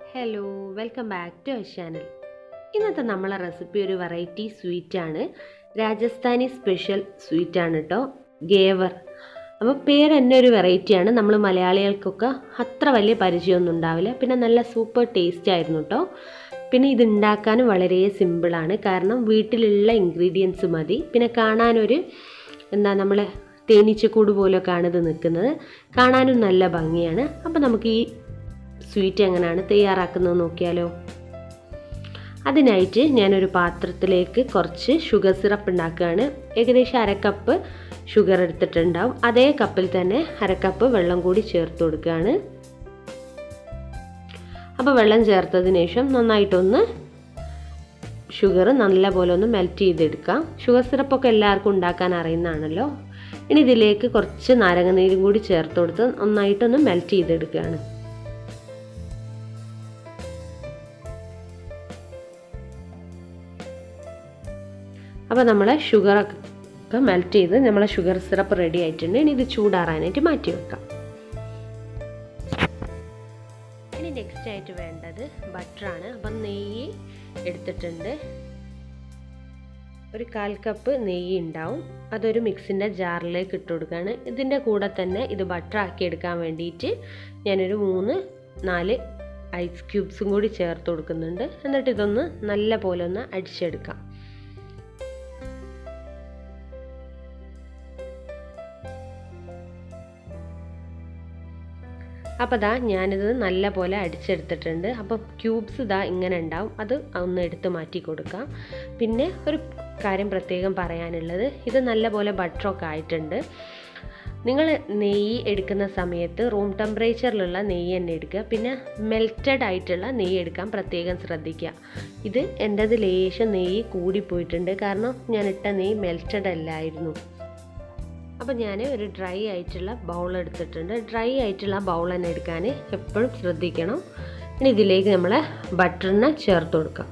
hello welcome back to our channel ഇന്നത്തെ നമ്മളെ recipe ഒരു വെറൈറ്റി സ്വീറ്റാണ് രാജസ്ഥാനി സ്പെഷ്യൽ സ്വീറ്റാണ് കേട്ടോ ഗേവർ അപ്പോൾ പേര് തന്നെ ഒരു വെറൈറ്റിയാണ് നമ്മൾ മലയാളികൾക്കൊക്കെ അത്ര വലിയ പരിചയമൊന്നും ഉണ്ടാവില്ല പിന്നെ നല്ല സൂപ്പർ ടേസ്റ്റ് ആയിരുന്നു കേട്ടോ പിന്നെ ഇത് ഉണ്ടാക്കാനും വളരെ സിമ്പിളാണ് കാരണം വീട്ടിലുള്ള ഇൻഗ്രീഡിയൻസ് മതി പിന്നെ കാണാനൊരു എന്താ നമ്മൾ തേനീച്ചക്കൂട് പോലൊക്കെയാണ് ഇത് നിൽക്കുന്നത് കാണാനും നല്ല ഭംഗിയാണ് അപ്പോൾ നമുക്ക് ഈ സ്വീറ്റ് എങ്ങനെയാണ് തയ്യാറാക്കുന്നത് നോക്കിയാലോ അതിനായിട്ട് ഞാനൊരു പാത്രത്തിലേക്ക് കുറച്ച് ഷുഗർ സിറപ്പ് ഉണ്ടാക്കുകയാണ് ഏകദേശം അരക്കപ്പ് ഷുഗർ എടുത്തിട്ടുണ്ടാവും അതേ കപ്പിൽ തന്നെ അരക്കപ്പ് വെള്ളം കൂടി ചേർത്ത് കൊടുക്കുകയാണ് അപ്പോൾ വെള്ളം ചേർത്തതിന് ശേഷം നന്നായിട്ടൊന്ന് ഷുഗർ നല്ലപോലെ ഒന്ന് മെൽറ്റ് ചെയ്തെടുക്കാം ഷുഗർ സിറപ്പൊക്കെ എല്ലാവർക്കും ഉണ്ടാക്കാൻ അറിയുന്നതാണല്ലോ ഇനി ഇതിലേക്ക് കുറച്ച് നാരങ്ങനീരും കൂടി ചേർത്ത് കൊടുത്ത് നന്നായിട്ടൊന്ന് മെൽറ്റ് ചെയ്തെടുക്കുകയാണ് അപ്പോൾ നമ്മളെ ഷുഗറൊക്കെ മെൽറ്റ് ചെയ്ത് നമ്മളെ ഷുഗർ സിറപ്പ് റെഡി ആയിട്ടുണ്ട് ഇനി ഇത് ചൂടാറാനായിട്ട് മാറ്റി വെക്കാം ഇനി നെക്സ്റ്റ് ആയിട്ട് വേണ്ടത് ബട്ടറാണ് അപ്പം നെയ്യ് എടുത്തിട്ടുണ്ട് ഒരു കാൽ കപ്പ് നെയ്യ് ഉണ്ടാവും അതൊരു മിക്സിൻ്റെ ജാറിലേക്ക് ഇട്ട് കൊടുക്കുകയാണ് ഇതിൻ്റെ കൂടെ തന്നെ ഇത് ബട്ടർ ആക്കി എടുക്കാൻ വേണ്ടിയിട്ട് ഞാനൊരു മൂന്ന് നാല് ഐസ് ക്യൂബ്സും കൂടി ചേർത്ത് കൊടുക്കുന്നുണ്ട് എന്നിട്ട് ഇതൊന്ന് നല്ല പോലെ ഒന്ന് അടിച്ചെടുക്കാം അപ്പോൾ ദാ ഞാനിത് നല്ല പോലെ അടിച്ചെടുത്തിട്ടുണ്ട് അപ്പോൾ ക്യൂബ്സ് ഇതാ ഇങ്ങനെ ഉണ്ടാവും അത് ഒന്ന് എടുത്ത് മാറ്റി കൊടുക്കാം പിന്നെ ഒരു കാര്യം പ്രത്യേകം പറയാനുള്ളത് ഇത് നല്ല പോലെ ബട്ടറൊക്കെ ആയിട്ടുണ്ട് നിങ്ങൾ നെയ്യ് എടുക്കുന്ന സമയത്ത് റൂം ടെമ്പറേച്ചറിലുള്ള നെയ്യ് തന്നെ എടുക്കുക പിന്നെ മെൽറ്റഡ് ആയിട്ടുള്ള നെയ്യ് എടുക്കാൻ പ്രത്യേകം ശ്രദ്ധിക്കുക ഇത് എൻ്റെത് ലേശം നെയ്യ് കൂടിപ്പോയിട്ടുണ്ട് കാരണം ഞാൻ ഇട്ട നെയ്യ് മെൽറ്റഡ് അല്ലായിരുന്നു അപ്പോൾ ഞാൻ ഒരു ഡ്രൈ ആയിട്ടുള്ള ബൗൾ എടുത്തിട്ടുണ്ട് ഡ്രൈ ആയിട്ടുള്ള ബൗൾ തന്നെ എടുക്കാൻ എപ്പോഴും ശ്രദ്ധിക്കണം ഇനി ഇതിലേക്ക് നമ്മൾ ബട്ടറിനെ ചേർത്ത് കൊടുക്കാം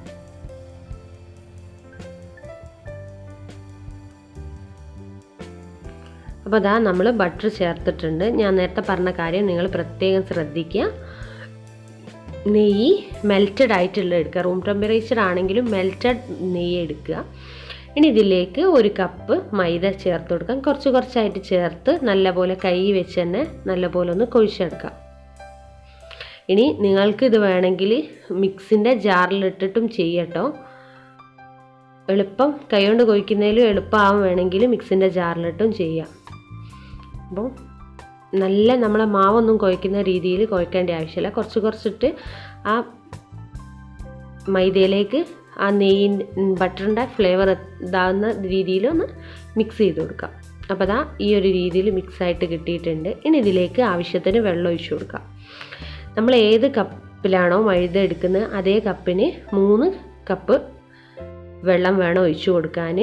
അപ്പോൾ അതാ നമ്മൾ ബട്ടർ ചേർത്തിട്ടുണ്ട് ഞാൻ നേരത്തെ പറഞ്ഞ കാര്യം നിങ്ങൾ പ്രത്യേകം ശ്രദ്ധിക്കുക നെയ്യ് മെൽറ്റഡ് ആയിട്ടുള്ള എടുക്കുക റൂം ടെമ്പറേച്ചർ ആണെങ്കിലും മെൽറ്റഡ് നെയ്യ് എടുക്കുക ഇനി ഇതിലേക്ക് ഒരു കപ്പ് മൈദ ചേർത്ത് കൊടുക്കാം കുറച്ച് കുറച്ചായിട്ട് ചേർത്ത് നല്ലപോലെ കൈ വെച്ച് തന്നെ നല്ലപോലെ ഒന്ന് കൊഴിച്ചെടുക്കാം ഇനി നിങ്ങൾക്ക് ഇത് വേണമെങ്കിൽ മിക്സിൻ്റെ ജാറിലിട്ടിട്ടും ചെയ്യട്ടോ എളുപ്പം കൈകൊണ്ട് കൊഴിക്കുന്നതിലും എളുപ്പമാവും വേണമെങ്കിൽ മിക്സിൻ്റെ ജാറിലിട്ടും ചെയ്യാം അപ്പോൾ നല്ല നമ്മളെ മാവൊന്നും കുഴക്കുന്ന രീതിയിൽ കുഴക്കേണ്ട ആവശ്യമില്ല കുറച്ച് കുറച്ചിട്ട് ആ മൈദയിലേക്ക് ആ നെയ്യിൻ്റെ ബട്ടറിൻ്റെ ഫ്ലേവർ ഇതാകുന്ന രീതിയിൽ ഒന്ന് മിക്സ് ചെയ്ത് കൊടുക്കാം അപ്പോൾ അതാ ഈ ഒരു രീതിയിൽ മിക്സ് ആയിട്ട് കിട്ടിയിട്ടുണ്ട് ഇനി ഇതിലേക്ക് ആവശ്യത്തിന് വെള്ളം ഒഴിച്ചു കൊടുക്കാം നമ്മൾ ഏത് കപ്പിലാണോ മൈദ എടുക്കുന്നത് അതേ കപ്പിന് മൂന്ന് കപ്പ് വെള്ളം വേണം ഒഴിച്ചു കൊടുക്കാൻ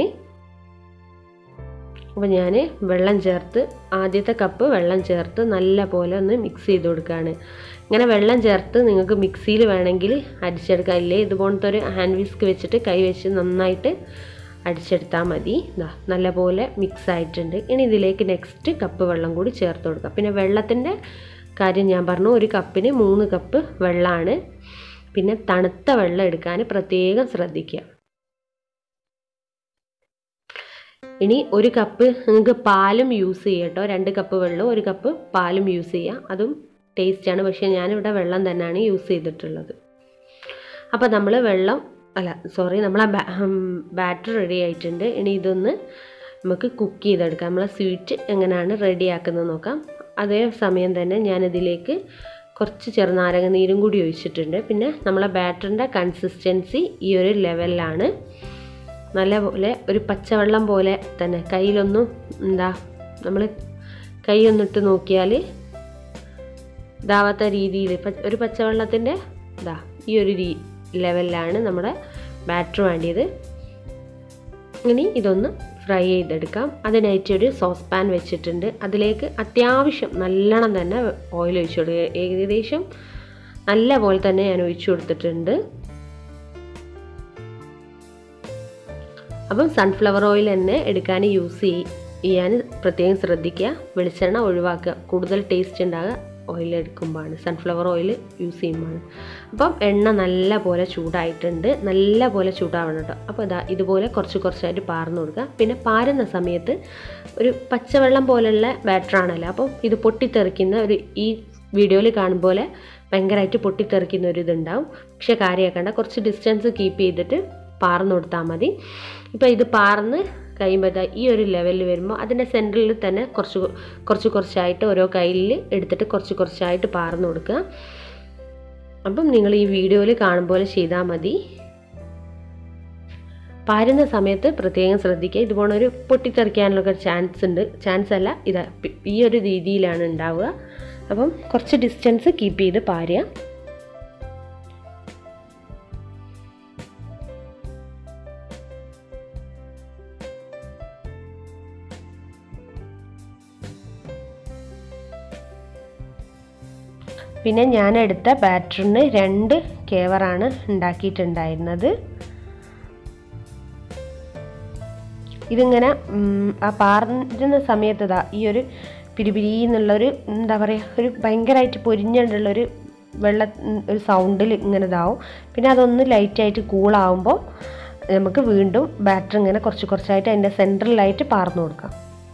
അപ്പോൾ ഞാൻ വെള്ളം ചേർത്ത് ആദ്യത്തെ കപ്പ് വെള്ളം ചേർത്ത് നല്ല പോലെ ഒന്ന് മിക്സ് ചെയ്ത് കൊടുക്കുകയാണ് ഇങ്ങനെ വെള്ളം ചേർത്ത് നിങ്ങൾക്ക് മിക്സിയിൽ വേണമെങ്കിൽ അടിച്ചെടുക്കാം ഇല്ലേ ഇതുപോലത്തെ ഒരു ഹാൻഡ് വിസ്ക് വെച്ചിട്ട് കൈ വെച്ച് നന്നായിട്ട് അടിച്ചെടുത്താൽ മതി ഇതാ നല്ലപോലെ മിക്സ് ആയിട്ടുണ്ട് ഇനി ഇതിലേക്ക് നെക്സ്റ്റ് കപ്പ് വെള്ളം കൂടി ചേർത്ത് കൊടുക്കാം പിന്നെ വെള്ളത്തിൻ്റെ കാര്യം ഞാൻ പറഞ്ഞു ഒരു കപ്പിന് മൂന്ന് കപ്പ് വെള്ളമാണ് പിന്നെ തണുത്ത വെള്ളം എടുക്കാൻ പ്രത്യേകം ശ്രദ്ധിക്കുക ഇനി ഒരു കപ്പ് നിങ്ങൾക്ക് പാലും യൂസ് ചെയ്യാം കേട്ടോ രണ്ട് കപ്പ് വെള്ളവും ഒരു കപ്പ് പാലും യൂസ് ചെയ്യാം അതും ടേസ്റ്റാണ് പക്ഷേ ഞാനിവിടെ വെള്ളം തന്നെയാണ് യൂസ് ചെയ്തിട്ടുള്ളത് അപ്പോൾ നമ്മൾ വെള്ളം അല്ല സോറി നമ്മളെ ബാറ്റർ റെഡി ആയിട്ടുണ്ട് ഇനി ഇതൊന്ന് നമുക്ക് കുക്ക് ചെയ്തെടുക്കാം നമ്മളെ സ്വീറ്റ് എങ്ങനെയാണ് റെഡിയാക്കുന്നത് നോക്കാം അതേ സമയം തന്നെ ഞാനിതിലേക്ക് കുറച്ച് ചെറുനാരങ്ങ നീരും കൂടി ഒഴിച്ചിട്ടുണ്ട് പിന്നെ നമ്മളെ ബാറ്ററിൻ്റെ കൺസിസ്റ്റൻസി ഈ ഒരു ലെവലിലാണ് നല്ലപോലെ ഒരു പച്ചവെള്ളം പോലെ തന്നെ കയ്യിലൊന്നും എന്താ നമ്മൾ കൈ ഒന്നിട്ട് നോക്കിയാൽ ഇതാവാത്ത രീതിയിൽ ഒരു പച്ചവെള്ളത്തിൻ്റെ ഇതാ ഈ ഒരു രീ ലെവലിലാണ് നമ്മുടെ ബാറ്റർ വേണ്ടിയത് ഇനി ഇതൊന്ന് ഫ്രൈ ചെയ്തെടുക്കാം അതിനായിട്ട് ഒരു സോസ് പാൻ വെച്ചിട്ടുണ്ട് അതിലേക്ക് അത്യാവശ്യം നല്ലോണം തന്നെ ഓയിൽ ഒഴിച്ചു കൊടുക്കുക ഏകദേശം നല്ല പോലെ തന്നെ ഞാൻ ഒഴിച്ചു കൊടുത്തിട്ടുണ്ട് അപ്പം സൺഫ്ലവർ ഓയിൽ തന്നെ എടുക്കാൻ യൂസ് ചെയ്യാൻ പ്രത്യേകം ശ്രദ്ധിക്കുക വെളിച്ചെണ്ണ ഒഴിവാക്കുക കൂടുതൽ ടേസ്റ്റ് ഉണ്ടാകുക ഓയിൽ എടുക്കുമ്പോഴാണ് സൺഫ്ലവർ ഓയിൽ യൂസ് ചെയ്യുമ്പോഴാണ് അപ്പം എണ്ണ നല്ല പോലെ ചൂടായിട്ടുണ്ട് നല്ല പോലെ ചൂടാവണം കേട്ടോ അപ്പോൾ ഇതാ ഇതുപോലെ കുറച്ച് കുറച്ചായിട്ട് പാർന്ന് കൊടുക്കുക പിന്നെ പാരുന്ന സമയത്ത് ഒരു പച്ചവെള്ളം പോലുള്ള ബാറ്ററാണല്ലോ അപ്പം ഇത് പൊട്ടിത്തെറിക്കുന്ന ഒരു ഈ വീഡിയോയിൽ കാണും പോലെ ഭയങ്കരമായിട്ട് പൊട്ടിത്തെറിക്കുന്ന ഒരു ഇതുണ്ടാവും പക്ഷെ കാര്യമാക്കണ്ട കുറച്ച് ഡിസ്റ്റൻസ് കീപ്പ് ചെയ്തിട്ട് പാർന്ന് കൊടുത്താൽ മതി ഇപ്പോൾ ഇത് പാർന്ന് കഴിയുമ്പോൾ ഈ ഒരു ലെവലിൽ വരുമ്പോൾ അതിൻ്റെ സെൻറ്ററിൽ തന്നെ കുറച്ച് കുറച്ച് കുറച്ചായിട്ട് ഓരോ കയ്യിൽ എടുത്തിട്ട് കുറച്ച് കുറച്ചായിട്ട് പാർന്ന് കൊടുക്കുക അപ്പം നിങ്ങൾ ഈ വീഡിയോയിൽ കാണും പോലെ ചെയ്താൽ മതി പാരുന്ന സമയത്ത് പ്രത്യേകം ശ്രദ്ധിക്കുക ഇതുപോലെ ഒരു പൊട്ടിത്തെറിക്കാനുള്ള ചാൻസ് ഉണ്ട് ചാൻസ് അല്ല ഇതാ ഈ ഒരു രീതിയിലാണ് ഉണ്ടാവുക അപ്പം കുറച്ച് ഡിസ്റ്റൻസ് കീപ്പ് ചെയ്ത് പാരുക പിന്നെ ഞാൻ എടുത്ത ബാറ്ററിന് രണ്ട് കേവറാണ് ഉണ്ടാക്കിയിട്ടുണ്ടായിരുന്നത് ഇതിങ്ങനെ ആ പാറുന്ന സമയത്ത് ഇതാ ഈ ഒരു പിരിപിരി എന്നുള്ളൊരു എന്താ പറയുക ഒരു ഭയങ്കരമായിട്ട് പൊരിഞ്ഞുള്ളൊരു വെള്ള ഒരു സൗണ്ടിൽ ഇങ്ങനെ ഇതാവും പിന്നെ അതൊന്ന് ലൈറ്റായിട്ട് കൂളാവുമ്പോൾ നമുക്ക് വീണ്ടും ബാറ്ററി ഇങ്ങനെ കുറച്ച് കുറച്ചായിട്ട് അതിൻ്റെ സെൻട്രലായിട്ട് പാർന്നു കൊടുക്കാം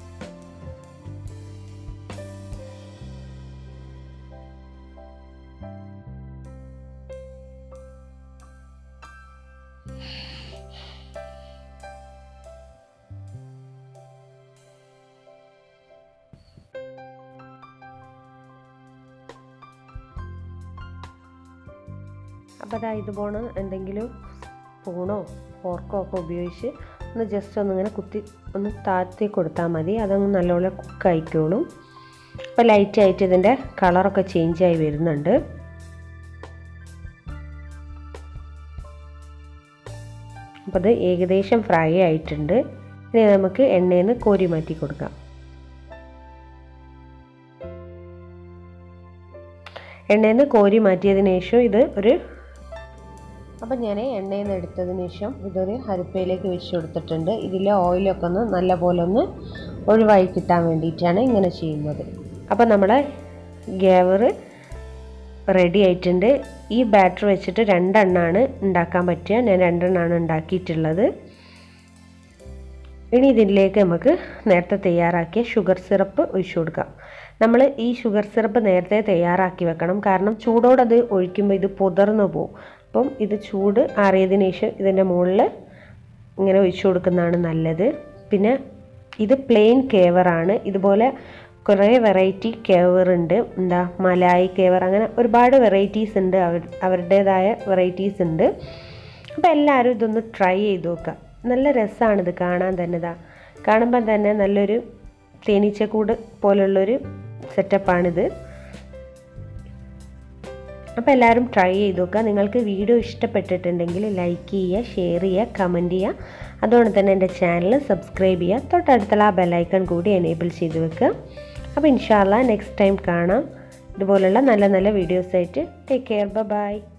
അപ്പോൾ അതാ ഇതുപോലെ എന്തെങ്കിലും സ്പൂണോ ഫോർക്കോ ഒക്കെ ഉപയോഗിച്ച് ഒന്ന് ജസ്റ്റ് ഒന്നിങ്ങനെ കുത്തി ഒന്ന് താഴ്ത്തി കൊടുത്താൽ മതി അതങ്ങ് നല്ലപോലെ കുക്ക് ആയിക്കോളും അപ്പോൾ ലൈറ്റായിട്ട് ഇതിൻ്റെ കളറൊക്കെ ചേഞ്ച് ആയി വരുന്നുണ്ട് അപ്പോൾ അത് ഏകദേശം ഫ്രൈ ആയിട്ടുണ്ട് ഇനി നമുക്ക് എണ്ണയിൽ നിന്ന് കോരി മാറ്റി കൊടുക്കാം എണ്ണയിൽ നിന്ന് കോരി മാറ്റിയതിന് ശേഷം ഇത് ഒരു അപ്പം ഞാൻ എണ്ണയിൽ നിന്ന് എടുത്തതിന് ശേഷം ഇതൊരു അരിപ്പയിലേക്ക് വെച്ച് കൊടുത്തിട്ടുണ്ട് ഇതിലെ ഓയിലൊക്കെ ഒന്ന് നല്ല പോലെ ഒന്ന് ഒഴിവായി കിട്ടാൻ വേണ്ടിയിട്ടാണ് ഇങ്ങനെ ചെയ്യുന്നത് അപ്പോൾ നമ്മുടെ ഗേവർ റെഡി ആയിട്ടുണ്ട് ഈ ബാറ്റർ വെച്ചിട്ട് രണ്ടെണ്ണമാണ് ഉണ്ടാക്കാൻ പറ്റുക ഞാൻ രണ്ടെണ്ണമാണ് ഉണ്ടാക്കിയിട്ടുള്ളത് ഇനി ഇതിലേക്ക് നമുക്ക് നേരത്തെ തയ്യാറാക്കിയ ഷുഗർ സിറപ്പ് ഒഴിച്ചു കൊടുക്കാം നമ്മൾ ഈ ഷുഗർ സിറപ്പ് നേരത്തെ തയ്യാറാക്കി വെക്കണം കാരണം ചൂടോടത് ഒഴിക്കുമ്പോൾ ഇത് പുതർന്നു പോകും അപ്പം ഇത് ചൂട് ആറിയതിന് ശേഷം ഇതിൻ്റെ മുകളിൽ ഇങ്ങനെ ഒഴിച്ചു കൊടുക്കുന്നതാണ് നല്ലത് പിന്നെ ഇത് പ്ലെയിൻ കേവറാണ് ഇതുപോലെ കുറേ വെറൈറ്റി കേവർ ഉണ്ട് എന്താ മലായി കേവർ അങ്ങനെ ഒരുപാട് വെറൈറ്റീസ് ഉണ്ട് അവർ അവരുടേതായ വെറൈറ്റീസ് ഉണ്ട് അപ്പോൾ എല്ലാവരും ഇതൊന്ന് ട്രൈ ചെയ്ത് നോക്കുക നല്ല രസമാണിത് കാണാൻ തന്നെ ഇതാ കാണുമ്പം തന്നെ നല്ലൊരു തേനീച്ചക്കൂട് പോലുള്ളൊരു സെറ്റപ്പാണിത് അപ്പോൾ എല്ലാവരും ട്രൈ ചെയ്ത് നോക്കുക നിങ്ങൾക്ക് വീഡിയോ ഇഷ്ടപ്പെട്ടിട്ടുണ്ടെങ്കിൽ ലൈക്ക് ചെയ്യുക ഷെയർ ചെയ്യുക കമൻറ്റ് ചെയ്യുക അതുകൊണ്ട് തന്നെ എൻ്റെ ചാനൽ സബ്സ്ക്രൈബ് ചെയ്യുക തൊട്ടടുത്തുള്ള ആ ബെല്ലൈക്കൺ കൂടി എനേബിൾ ചെയ്ത് വെക്കുക അപ്പോൾ ഇൻഷാല്ല നെക്സ്റ്റ് ടൈം കാണാം ഇതുപോലുള്ള നല്ല നല്ല വീഡിയോസായിട്ട് ടേക്ക് കെയർ ബൈ